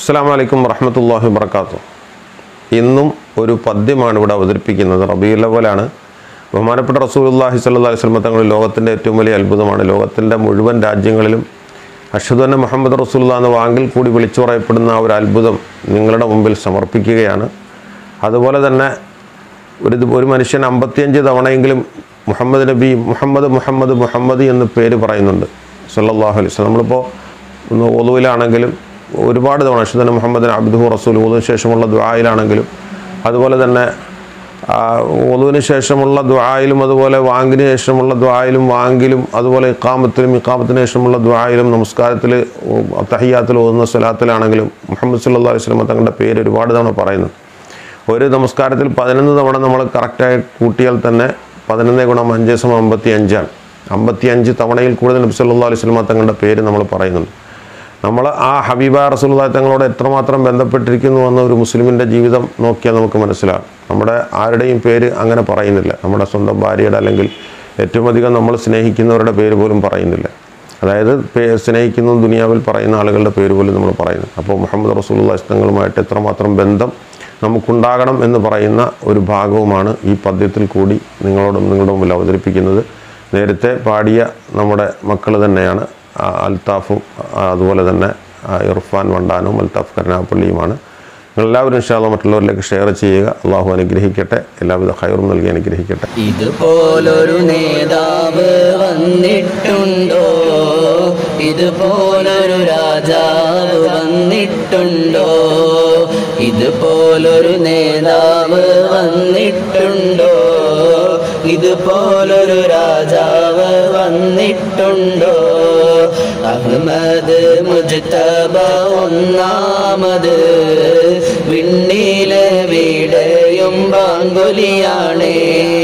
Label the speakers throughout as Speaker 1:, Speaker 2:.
Speaker 1: അസ്സാം വലൈക്കും വറഹമത്തല്ലാഹി വർക്കാത്തു ഇന്നും ഒരു പദ്യമാണ് ഇവിടെ അവതരിപ്പിക്കുന്നത് റബീലവലാണ് ബഹുമാനപ്പെട്ട റസൂലുല്ലാഹി സ്വല്ലല്ലാഹി അലൈഹി വസല്ലം തങ്ങൾ ലോകത്തിൻ്റെ ഏറ്റവും വലിയ അത്ഭുതമാണ് ലോകത്തിൻ്റെ മുഴുവൻ രാജ്യങ്ങളിലും അഷദുന്ന മുഹമ്മദ് റസൂലുള്ള എന്ന വാങ്കിൽ കൂടി വിളിച്ചു പറയപ്പെടുന്ന ആ ഒരു അത്ഭുതം നിങ്ങളുടെ മുമ്പിൽ സമർപ്പിക്കുകയാണ് അതുപോലെ തന്നെ ഒരു ഇത് ഒരു മനുഷ്യൻ അമ്പത്തിയഞ്ച് തവണയെങ്കിലും മുഹമ്മദ് നബി മുഹമ്മദ് മുഹമ്മദ് മുഹമ്മദ് എന്ന് പേര് പറയുന്നുണ്ട് സല്ലല്ലാഹു അലൈഹി വസല്ലം നമ്മളിപ്പോൾ ഒന്ന് ഒതുവിലാണെങ്കിലും ഒരുപാട് തവണ അഷദന മുഹമ്മദ് അബ്ദുഹു റസൂൽ ഒതുവിന് ശേഷമുള്ള ദ്വായിലാണെങ്കിലും അതുപോലെ തന്നെ ഒതുവിന് ശേഷമുള്ള ദ്വായിലും അതുപോലെ വാങ്കിന് ശേഷമുള്ള ദ്വായിലും വാങ്കിലും അതുപോലെ ഇക്കാമത്തിലും ഇക്കാമത്തിന് ശേഷമുള്ള ദ്വായിലും നമസ്കാരത്തിൽ തഹിയാത്തിൽ ഓതുന്ന സ്വലാത്തിലാണെങ്കിലും മുഹമ്മദ് സല്ലല്ലാഹു അലൈഹി വസല്ലം തങ്ങളുടെ പേര് ഒരുപാട് തവണ പറയുന്നു ഒരു നമസ്കാരത്തിൽ പതിനൊന്ന് തവണ നമ്മൾ കറക്റ്റായി കൂട്ടിയാൽ തന്നെ പതിനൊന്ന് ഗുണം അഞ്ച് സമം അമ്പത്തി അഞ്ചാണ് അമ്പത്തി അഞ്ച് തവണയിൽ കൂടുതൽ നബി സല്ലല്ലാഹു അലൈഹി വസല്ലം തങ്ങളുടെ പേര് നമ്മൾ പറയുന്നുണ്ട് നമ്മൾ ആ ഹബീബ റസൂലുള്ളാഹി തങ്ങളോട് എത്രമാത്രം ബന്ധപ്പെട്ടിരിക്കുന്നു എന്ന ഒരു മുസ്ലിമിൻ്റെ ജീവിതം നോക്കിയാൽ നമുക്ക് മനസ്സിലാകും നമ്മുടെ ആരുടെയും പേര് അങ്ങനെ പറയുന്നില്ല നമ്മുടെ സ്വന്തം ഭാര്യയുടെ അല്ലെങ്കിൽ ഏറ്റവും അധികം നമ്മൾ സ്നേഹിക്കുന്നവരുടെ പേര് പോലും പറയുന്നില്ല അതായത് പേ സ്നേഹിക്കുന്ന ദുനിയാവിൽ പറയുന്ന ആളുകളുടെ പേര് പോലും നമ്മൾ പറയുന്നു അപ്പോൾ മുഹമ്മദ് റസൂലുള്ളാഹി തങ്ങളുമായിട്ട് എത്രമാത്രം ബന്ധം നമുക്കുണ്ടാകണം എന്ന് പറയുന്ന ഒരു ഭാഗവുമാണ് ഈ പദ്യത്തിൽ കൂടി നിങ്ങളോടും നിങ്ങളുടെ മുമ്പിൽ അവതരിപ്പിക്കുന്നത് നേരത്തെ പാടിയ നമ്മുടെ മക്കൾ തന്നെയാണ് ആ, അൽത്താഫും ആ, അതുപോലെ തന്നെ ആ, ഇർഫാൻ വണ്ടാനും അൽത്താഫ് കരുനാപ്പള്ളിയുമാണ് നിങ്ങളെല്ലാവരും ഇൻഷാല്ല മറ്റുള്ളവരിലേക്ക് ഷെയർ ചെയ്യുക അള്ളാഹു അനുഗ്രഹിക്കട്ടെ എല്ലാവിധ ഹൈറും നൽകി അനുഗ്രഹിക്കട്ടെ
Speaker 2: ഇതുപോലൊരു നേതാവ് വന്നിട്ടുണ്ടോ ഇതുപോലൊരു രാജാവ് വന്നിട്ടുണ്ടോ ഇതുപോലൊരു നേതാവ് വന്നിട്ടുണ്ടോ ഇതുപോലൊരു രാജാവ് വന്നിട്ടുണ്ടോ അഹ്മദ് മുജ്തബ ഒന്നാമത് വിണ്ണിലെ വീടയും ബാങ്കുലിയാണേ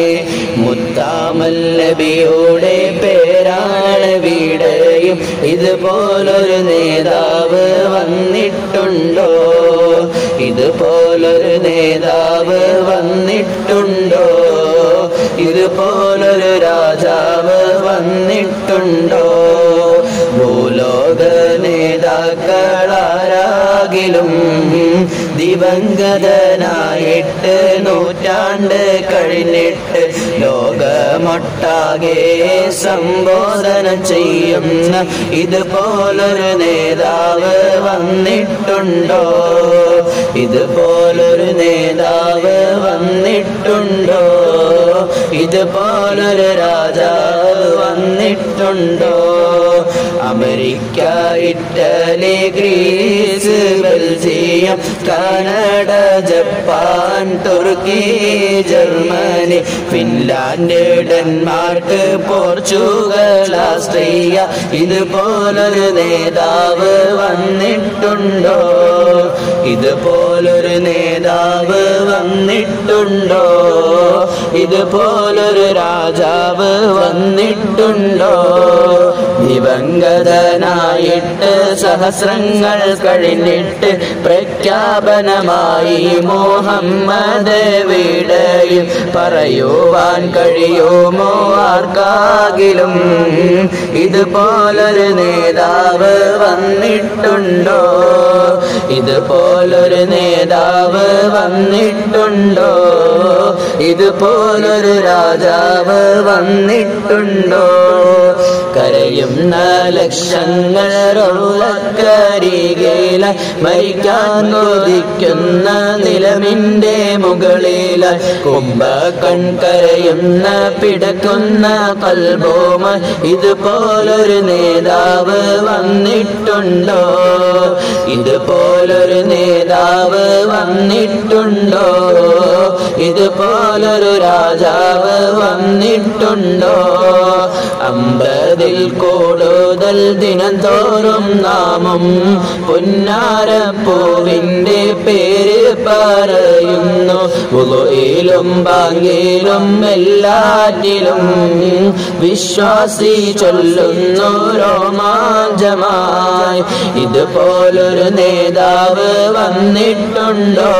Speaker 2: മുത്താമല്ലബിയുടെ പേരാണ് വീടയും ഇതുപോലൊരു നേതാവ് വന്നിട്ടുണ്ടോ ഇതുപോലൊരു നേതാവ് വന്നിട്ടുണ്ടോ ഇതുപോലൊരു രാജാവ് വന്നിട്ടുണ്ടോ ഭൂലോക നേതാക്കളാരാകിലും ദിവംഗതനായിട്ട് നൂറ്റാണ്ട് കഴിഞ്ഞിട്ട് ലോകമൊട്ടാകെ സംബോധന ചെയ്യുന്ന ഇതുപോലൊരു നേതാവ് വന്നിട്ടുണ്ടോ ഇതുപോലൊരു നേതാവ് വന്നിട്ടുണ്ടോ ഇതുപോലൊരു രാജാവ് വന്നിട്ടുണ്ടോ America Italy Greece Belgium Canada Japan തുർക്കി Germany Finland Denmark Portugal Austria ഇതുപോലൊരു നേതാവ് വന്നിട്ടുണ്ടോ ഇതുപോലൊരു നേതാവ് വന്നിട്ടുണ്ടോ ഇതുപോലൊരു രാജാവ് വന്നിട്ടുണ്ടോ ദിവംഗതനായിട്ട് സഹസ്രങ്ങൾ കഴിഞ്ഞിട്ട് പ്രഖ്യാപനമായി മുഹമ്മദ് വീടയും പറയുവാൻ കഴിയുമോ ആർക്കാകിലും ഇതുപോലൊരു നേതാവ് വന്നിട്ടുണ്ടോ ഇതുപോലൊരു നേതാവ് വന്നിട്ടുണ്ടോ ഇതുപോലൊരു രാജാവ് വന്നിട്ടുണ്ടോ കരയുന്ന ലക്ഷങ്ങൾ കരികയില മരിക്കാൻ കൊതിക്കുന്ന നിലമിന്റെ മുകളിൽ കുംഭ കൺകരയുന്ന പിടക്കുന്ന കൽബോമ ഇതുപോലൊരു നേതാവ് വന്നിട്ടുണ്ടോ ഇതുപോലൊരു നേതാവ് വന്നിട്ടുണ്ടോ ഇതുപോലൊരു രാജാവ് വന്നിട്ടുണ്ടോ അമ്പതിൽ കൂടുതൽ ദിനം തോറും നാമം പുന്നാരപ്പൂവിൻ്റെ പേര് പറയുന്നു ഉലയിലും ബാങ്കിലും എല്ലാറ്റിലും വിശ്വാസി ചൊല്ലുന്നു രോമാഞ്ചമായി ഇതുപോലൊരു നേതാവ് വന്നിട്ടുണ്ടോ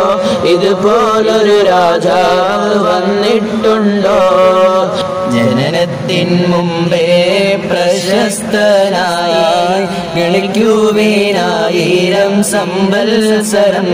Speaker 2: ഇതുപോലൊരു രാജാവ് വന്നിട്ടുണ്ടോ ജനന കൂട്ടത്തിൻ മുമ്പേ പ്രശസ്തനായി ഗണിക്കുവീനായിരം സംവത്സരം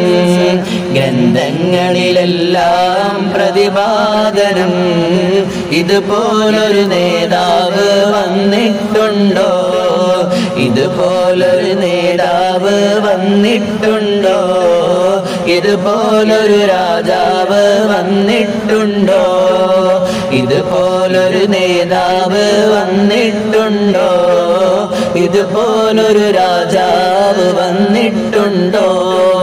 Speaker 2: ഗ്രന്ഥങ്ങളിലെല്ലാം പ്രതിപാദനം ഇതുപോലൊരു നേതാവ് വന്നിട്ടുണ്ടോ ഇതുപോലൊരു നേതാവ് വന്നിട്ടുണ്ടോ ഇതുപോലൊരു രാജാവ് വന്നിട്ടുണ്ടോ ഇതുപോലൊരു നേതാവ് വന്നിട്ടുണ്ടോ ഇതുപോലൊരു രാജാവ് വന്നിട്ടുണ്ടോ